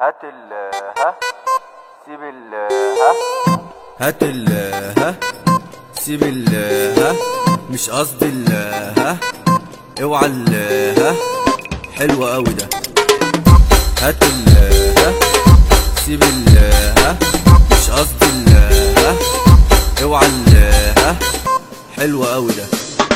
هات ال ها سيب ال ها هات ال ها سيب ال ها مش قصدي ال ها اوعى ال ها حلو قوي ده هات ال ها سيب ال ها مش قصدي ال ها اوعى ال ها حلو قوي ده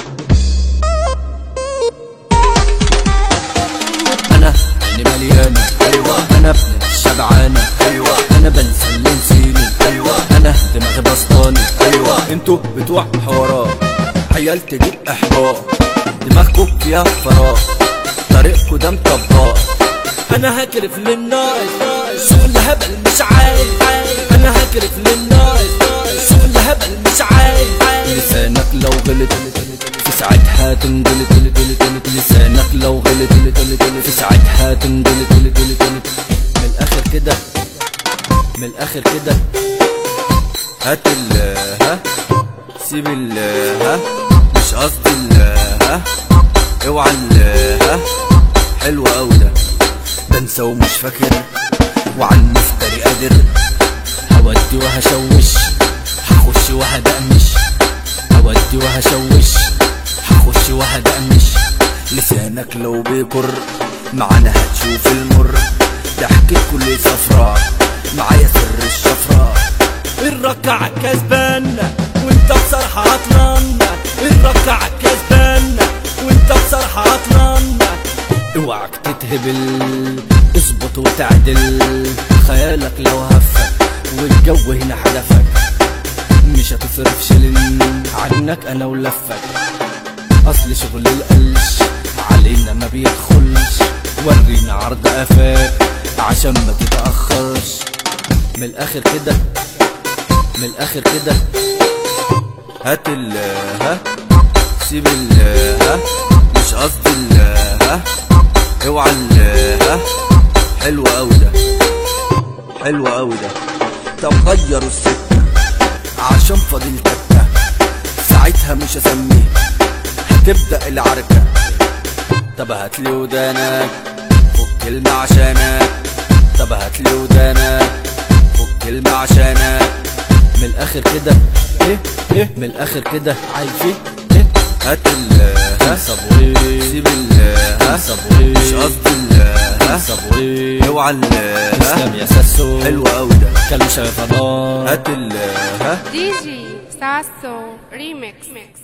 انا عيني مليانه ايوه انا ابن الشبعانه ايوه انا بنسى اللي نسيني ايوه انا دماغي بسطاني ايوه انتوا بتوع حوارات عيال تجيب احباط دماغكوا فيها فراغ طريقكوا ده مطبق انا هكرف للنار شغل هبل مش عايز انا هكرف للنار شغل هبل مش عايز لسانك لو غلط في ساعتها تنجلط لسانك لو غلط في ساعتها تنجلط من الاخر كده من الاخر كده هات ال ها سيب ال ها مش قصدي ال ها اوعى ال ها حلو قوي ده بنسى ومش فاكر وعن مفتري قادر هودي وهشوش هخش وهدقمش هودي وهشوش هخش وهدقمش لسانك لو بيكر معانا هتشوف المر ضحكة كل صفراء معايا سر الشفراء الركعة كسبان وانت بصراحة عطلان الركعة كسبان وانت بصراحة عطلان اوعك تتهبل اظبط وتعدل خيالك لو هفك والجو هنا حدفك مش هتصرف شلن عنك انا ولفك اصل شغل القلش علينا ما بيدخلش ورينا عرض قفاك عشان ما تتأخرش من الاخر كده من الاخر كده هات ال ها سيب ال ها مش قصدي ال ها اوعى ال ها حلو قوي ده حلو قوي ده طب غيروا السكه عشان فاضل تكه ساعتها مش هسميه هتبدا العركه طب هاتلي ودانك فك كلمه عشانك طب هاتلي ودانك فك كلمه عشانك من الاخر كده ايه ايه من الاخر كده عايز ايه ايه هات ال ها صبري سيب ال ها صبري مش قصدي ال ها صبري اوعى ال ها اسلام يا ساسو حلو قوي ده كلام شايف هات ال ها Digi Sasso Remix